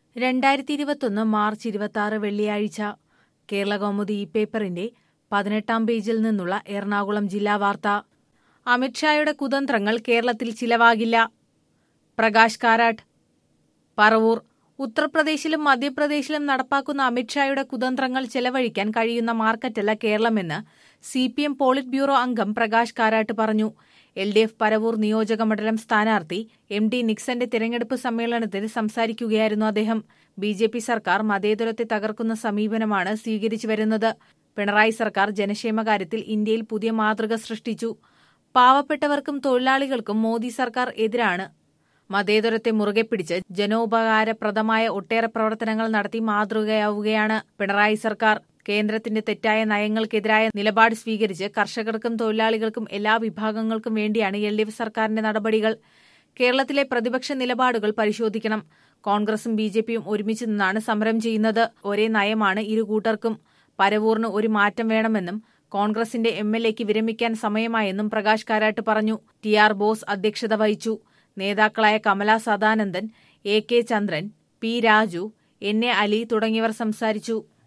രണ്ടായിരത്തി ഇരുപത്തൊന്ന് മാർച്ച് ഇരുപത്തി ആറ് വെള്ളിയാഴ്ച കേരള കൗമുദി ഈ പേപ്പറിന്റെ പതിനെട്ടാം പേജിൽ നിന്നുള്ള എറണാകുളം ജില്ലാ വാർത്ത അമിത്ഷായുടെ കുതന്ത്രങ്ങൾ കേരളത്തിൽ ചിലവാകില്ല പ്രകാശ് കാരാട്ട് പറവൂർ ഉത്തർപ്രദേശിലും മധ്യപ്രദേശിലും നടപ്പാക്കുന്ന അമിത്ഷായുടെ കുതന്ത്രങ്ങൾ ചെലവഴിക്കാൻ കഴിയുന്ന മാർക്കറ്റല്ല കേരളമെന്ന് C P M politburo അംഗം പ്രകാശ് കാരാട്ട് പറഞ്ഞു എൽ ഡി എഫ് പരവൂർ നിയോജക മണ്ഡലം സ്ഥാനാർത്ഥി എം ടി നിക്സന്റെ തിരഞ്ഞെടുപ്പ് സമ്മേളനത്തിൽ സംസാരിക്കുകയായിരുന്നു അദ്ദേഹം ബി ജെ പി സർക്കാർ മതേതരത്തെ തകർക്കുന്ന സമീപനമാണ് സ്വീകരിച്ചു വരുന്നത് പിണറായി സർക്കാർ ജനക്ഷേമകാര്യത്തിൽ ഇന്ത്യയിൽ പുതിയ മാതൃക സൃഷ്ടിച്ചു പാവപ്പെട്ടവർക്കും തൊഴിലാളികൾക്കും മോദി സർക്കാർ എതിരാണ് മതേതരത്തെ മുറുകെ പിടിച്ച് ജനോപകാരപ്രദമായ ഒട്ടേറെ പ്രവർത്തനങ്ങൾ നടത്തി മാതൃകയാവുകയാണ് പിണറായി സർക്കാർ കേന്ദ്രത്തിന്റെ തെറ്റായ നയങ്ങൾക്കെതിരായ നിലപാട് സ്വീകരിച്ച് കർഷകർക്കും തൊഴിലാളികൾക്കും എല്ലാ വിഭാഗങ്ങൾക്കും വേണ്ടിയാണ് എൽ ഡി എഫ് സർക്കാരിന്റെ നടപടികൾ കേരളത്തിലെ പ്രതിപക്ഷ നിലപാടുകൾ പരിശോധിക്കണം കോൺഗ്രസും ബി ജെ പിയും ഒരുമിച്ച് നിന്നാണ് സമരം ചെയ്യുന്നത് ഒരേ നയമാണ് ഇരു കൂട്ടർക്കും പരവൂറിന് ഒരു മാറ്റം വേണമെന്നും കോൺഗ്രസിന്റെ എം എൽ എക്ക് വിരമിക്കാൻ സമയമായെന്നും പ്രകാശ് കാരാട്ട് പറഞ്ഞു ടി ആർ ബോസ് അധ്യക്ഷത വഹിച്ചു നേതാക്കളായ Kamala Sadanandan A K Chandran P Raju N A Ali തുടങ്ങിയവർ സംസാരിച്ചു